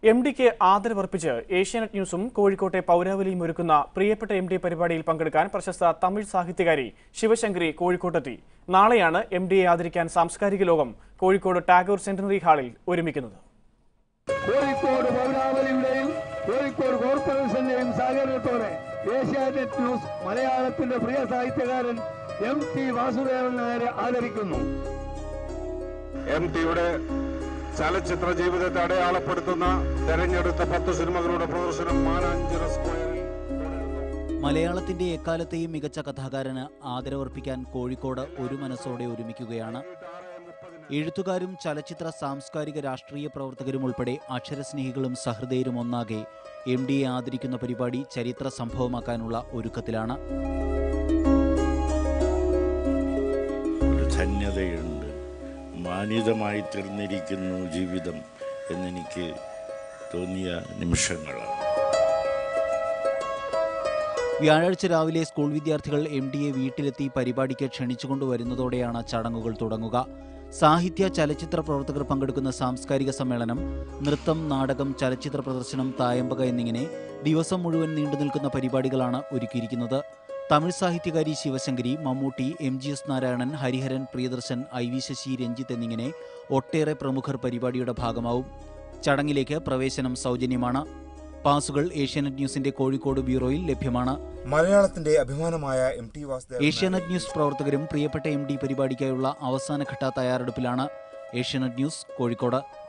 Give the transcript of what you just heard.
M ഡിക്ക് ആദരവർപ്പിച്ച് ഏഷ്യാനെറ്റ് ന്യൂസും കോഴിക്കോട്ടെ പൗരാവലിയും ഒരുക്കുന്ന പ്രിയപ്പെട്ട എം ഡി പരിപാടിയിൽ പങ്കെടുക്കാൻ പ്രശസ്ത തമിഴ് സാഹിത്യകാരി ശിവശങ്കരി കോഴിക്കോട്ടെത്തി നാളെയാണ് എം ഡിയെ ആദരിക്കാൻ സാംസ്കാരിക ലോകം കോഴിക്കോട് ടാഗോർ സെന്റിനറി ഹാളിൽ ഒരുമിക്കുന്നത് കോഴിക്കോട് പൗരാവലിയുടെയും കോഴിക്കോട് കോർപ്പറേഷന്റെയും സഹകരണത്തോടെ ഏഷ്യാനെറ്റ് ന്യൂസ് മലയാളത്തിന്റെ പ്രിയ സാഹിത്യകാരൻ എം ടി വാസുദേവൻ നായരെ ആദരിക്കുന്നു എം ടിയുടെ ചലച്ചിത്ര ജീവിതത്തെ അടയാളപ്പെടുത്തുന്ന തെരഞ്ഞെടുത്ത പത്ത് സിനിമകളുടെ പ്രദർശനം മാനാഞ്ചിറ സ്ക്വയറിൽ തുടരുന്നു മലയാളത്തിന്റെ എക്കാലത്തെയും മികച്ച കഥാകാരന് ആദരവർപ്പിക്കാൻ കോഴിക്കോട് ഒരു മനസ്സോടെ ഒരുമിക്കുകയാണ് എഴുത്തുകാരും ചലച്ചിത്ര സാംസ്കാരിക രാഷ്ട്രീയ പ്രവർത്തകരും ഉൾപ്പെടെ അക്ഷരസ്നേഹികളും സഹൃദയരും ഒന്നാകെ എം ഡിയെ ആദരിക്കുന്ന പരിപാടി ചരിത്ര സംഭവമാക്കാനുള്ള ഒരുക്കത്തിലാണ് ഒരു ധന്യതയുണ്ട് മാന്യതമായി തീർന്നിരിക്കുന്നു ജീവിതം എന്നെനിക്ക് തോന്നിയ നിമിഷങ്ങളാണ് വ്യാഴാഴ്ച രാവിലെ സ്കൂൾ വിദ്യാർത്ഥികൾ എം ഡിയെ വീട്ടിലെത്തി പരിപാടിക്ക് ക്ഷണിച്ചുകൊണ്ടുവരുന്നതോടെയാണ് ചടങ്ങുകൾ തുടങ്ങുക സാഹിത്യ ചലച്ചിത്ര പ്രവർത്തകർ പങ്കെടുക്കുന്ന സാംസ്കാരിക സമ്മേളനം നൃത്തം നാടകം ചലച്ചിത്ര പ്രദർശനം തായമ്പക എന്നിങ്ങനെ ദിവസം മുഴുവൻ നീണ്ടു നിൽക്കുന്ന പരിപാടികളാണ് ഒരുക്കിയിരിക്കുന്നത് തമിഴ് സാഹിത്യകാരി Sivasankari Mammootty M G S Narayanan Hariharan Priyadarshan I V Sasi Ranjith എന്നിങ്ങനെ ഒട്ടേറെ പ്രമുഖർ പരിപാടിയുടെ ഭാഗമാവും ചടങ്ങിലേക്ക് പ്രവേശനം സൗജന്യമാണ് പാസുകൾ ഏഷ്യാനെറ്റ് ന്യൂസിന്റെ കോഴിക്കോട് ബ്യൂറോയിൽ ലഭ്യമാണ് മലയാളത്തിന്റെ അഭിമാനമായ M T Vasudevan Asianet news പ്രവർത്തകരും പ്രിയപ്പെട്ട എം ഡി പരിപാടിക്കായുള്ള അവസാനഘട്ട തയ്യാറെടുപ്പിലാണ് ഏഷ്യാനെറ്റ് ന്യൂസ് കോഴിക്കോട്